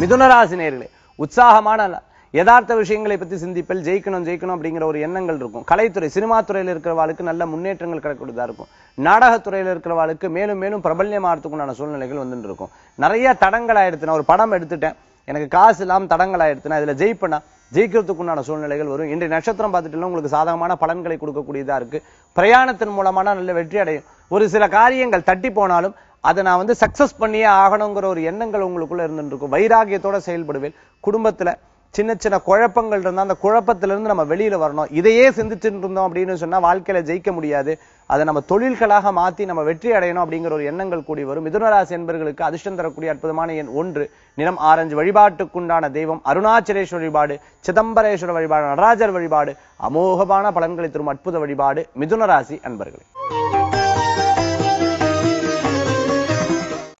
மிதுனராசி நேர்களே உற்சாகமான நாள். யதார்த்த விஷயங்களை பத்தி சிந்திப்பில் ஜெயிக்கணும் ஜெயிக்கணும் அப்படிங்கிற ஒரு எண்ணங்கள் இருக்கும் கலைத்துறை சினிமா துறையில இருக்கிறவாளுக்கு நல்ல முன்னேற்றங்கள் கிடைக்கூடியதா இருக்கும் நாடகத்துறையில இருக்கிறவாளுக்கு மேலும் மேலும் பிரபல்யமாகறதுக்குண்டான சூழ்நிலைகள் வந்துட்டு இருக்கும் நிறைய தடங்கள் ஆயிடுத்து நான் ஒரு படம் எடுத்துட்டேன் எனக்கு காசு இல்லாம தடங்கள் ஆயிடுத்து நான் இதுல ஜெயிப்பேனா ஜெயிக்கிறதுக்குண்டான சூழ்நிலைகள் வரும் இன்றைய நட்சத்திரம் பார்த்துட்டு உங்களுக்கு சாதகமான பலன்களை கொடுக்கக்கூடியதா இருக்கு பிரயாணத்தின் மூலமான நல்ல வெற்றி அடையும் ஒரு சில காரியங்கள் தட்டி போனாலும் அதை நான் வந்து சக்சஸ் பண்ணியே ஆகணுங்கிற ஒரு எண்ணங்கள் உங்களுக்குள்ள இருந்துட்டு இருக்கும் வைராகியத்தோட செயல்படுவேன் குடும்பத்துல சின்ன சின்ன குழப்பங்கள் இருந்தா அந்த குழப்பத்துல இருந்து நம்ம வெளியில வரணும் இதையே சிந்திச்சுட்டு இருந்தோம் அப்படின்னு சொன்னா வாழ்க்கையில ஜெயிக்க முடியாது அதை நம்ம தொழில்களாக மாத்தி நம்ம வெற்றி அடையணும் அப்படிங்கிற ஒரு எண்ணங்கள் கூடி வரும் மிதுனராசி என்பர்களுக்கு அதிர்ஷ்டம் தரக்கூடிய அற்புதமான எண் ஒன்று நிறம் ஆரஞ்சு வழிபாட்டுக்குண்டான தெய்வம் அருணாச்சலேஸ்வர வழிபாடு சிதம்பரேஸ்வர வழிபாடு நடராஜர் வழிபாடு அமோகமான பலன்களை தரும் அற்புத வழிபாடு மிதுனராசி அன்பர்களே